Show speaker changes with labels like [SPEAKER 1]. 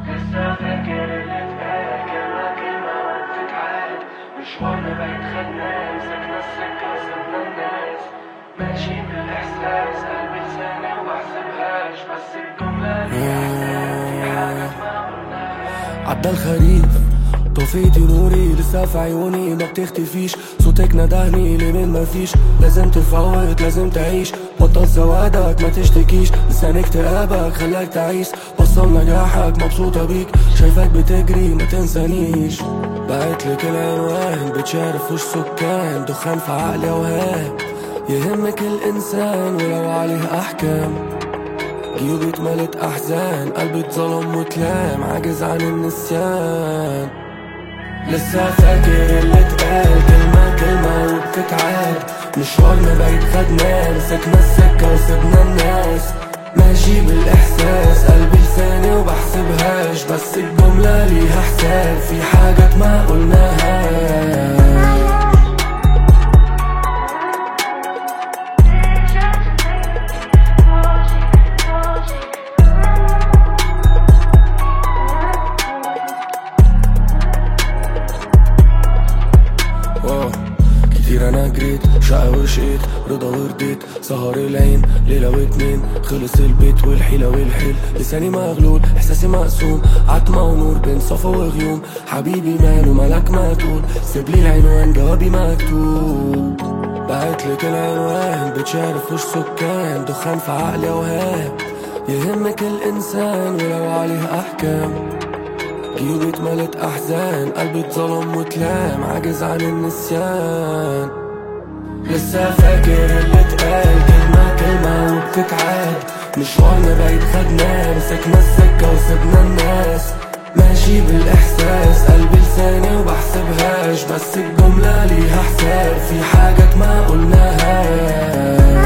[SPEAKER 1] لسه فاكر اللي اتقال كلمة كلمة وبتتعاد مشوارنا بعيد خدنا مسكنا السكة وسبنا الناس ماشي بالإحساس قلبي لساني وبحسبهاش بس الجملة ليها إحساس في حاجات ما قلناهاش
[SPEAKER 2] عدى الخريف طفيتي نوري لسه في عيوني ما بتختفيش صوتك ندهني لمن ما فيش لازم تفوت لازم تعيش بطل سوادك ما تشتكيش لسان اكتئابك خلاك تعيش وصل نجاحك مبسوطة بيك شايفك بتجري ما تنسانيش بعتلك العنوان بتشارف وش سكان دخان في عقلي اوهام يهمك الانسان ولو عليه احكام جيوبي اتملت احزان قلبي اتظلم واتلام عاجز عن النسيان لسه فاكر اللي اتقال كلمة كلمة وبتتعاد مشوارنا بعيد خدناه مسكنا السكة وسبنا الناس ماشي بالإحساس قلبي لساني وبحسبهاش بس الجملة ليها حساب في حاجات ما قلناهاش واو. كتير انا جريت شقى وشقيت رضا ورديت سهر العين ليلة واتنين خلص البيت والحيلة والحيل لساني مغلول احساسي مقسوم عتمة ونور بين صفا وغيوم حبيبي ماله ملك مقتول سيبلي العنوان جوابي مكتوب بعتلك العنوان بتشارف وش سكان دخان في عقلي اوهام يهمك الانسان ولو عليه احكام جيوبي اتملت احزان قلبي اتظلم واتلام عاجز عن النسيان لسه فاكر اللي اتقال كلمة كلمة وبتتعاد مشوارنا بعيد خدناه مسكنا السكة وسبنا الناس ماشي بالإحساس قلبي لساني وبحسبهاش بس الجملة ليها حساب في حاجات ما قلناهاش